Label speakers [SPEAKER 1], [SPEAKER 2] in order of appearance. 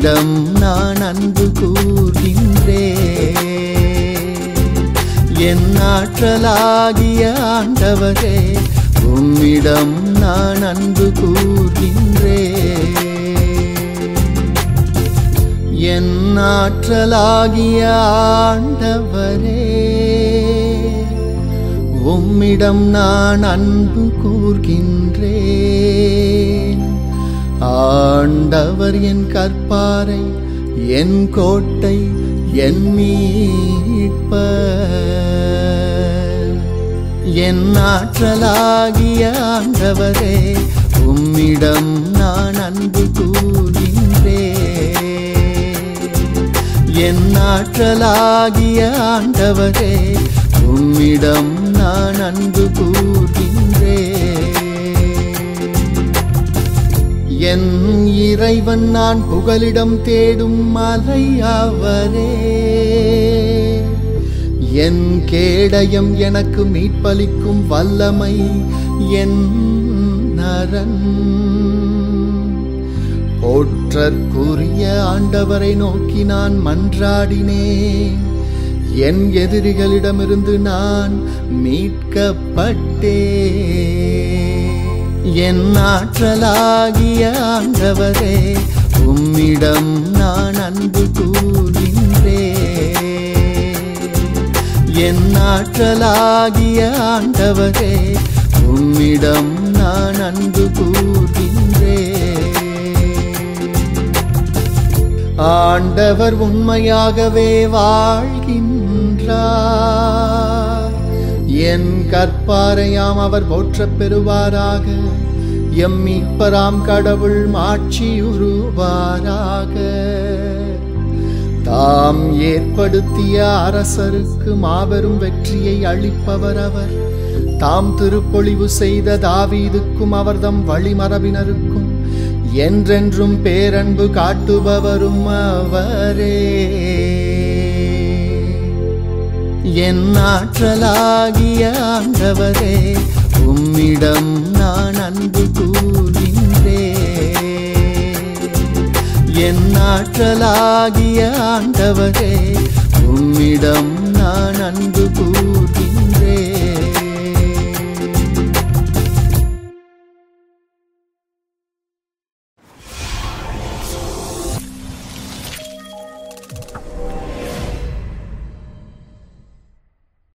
[SPEAKER 1] உம்மிடம் நான் அன்பு கூர்கின்றே என் ஆற்றலாகிய ஆண்டவரே உம்மிடம் நான் அன்பு கூர்கின்றே என் ஆற்றலாகிய ஆண்டவரே உம்மிடம் நான் அன்பு கூர்கின்றேன் ஆண்டவர் என் கற்பாரை என் கோட்டை என் மீட்பர் என் ஆற்றலாகிய ஆண்டவரே உம்மிடம் நான் அன்பு கூர்கின்றேன் என் ஆற்றலாகிய ஆண்டவரே உம்மிடம் நான் அன்பு கூர்கின்றேன் என் இறைவன் நான் புகலிடம் தேடும் மலை அவரே என் கேடயம் எனக்கு மீட்பளிக்கும் வல்லமை என் நரன் போற்றற்குரிய ஆண்டவரை நோக்கி நான் மன்றாடினேன் என் எதிரிகளிடமிருந்து நான் மீட்கப்பட்டேன் என் ஆற்றலாகிய ஆண்டவரே உம்மிடம் நான் அன்பு கூர்கின்றேன் என் ஆற்றலாகிய ஆண்டவரே உம்மிடம் நான் அன்பு கூர்கின்றேன் ஆண்டவர் உண்மையாகவே வாழ்கின்றார் என் கற்பாரையாம் அவர் போற்றப் பெறுவாராக எம் மீட்பராம் கடவுள் மாட்சியுறுவாராக தாம் ஏற்படுத்திய அரசருக்கு மாபெரும் வெற்றியை அளிப்பவர் அவர் தாம் திருப்பொழிவு செய்த தாவீதுக்கும் அவர்தம் வழிமரபினருக்கும் என்றென்றும் பேரன்பு காட்டுபவரும் அவரே என் ஆற்றலாகிய ஆண்டவரே உம்மிடம் நான் அன்பு கூர்கின்றேன் என் ஆற்றலாகிய ஆண்டவரே உம்மிடம் நான் அன்பு கூர்கின்றேன்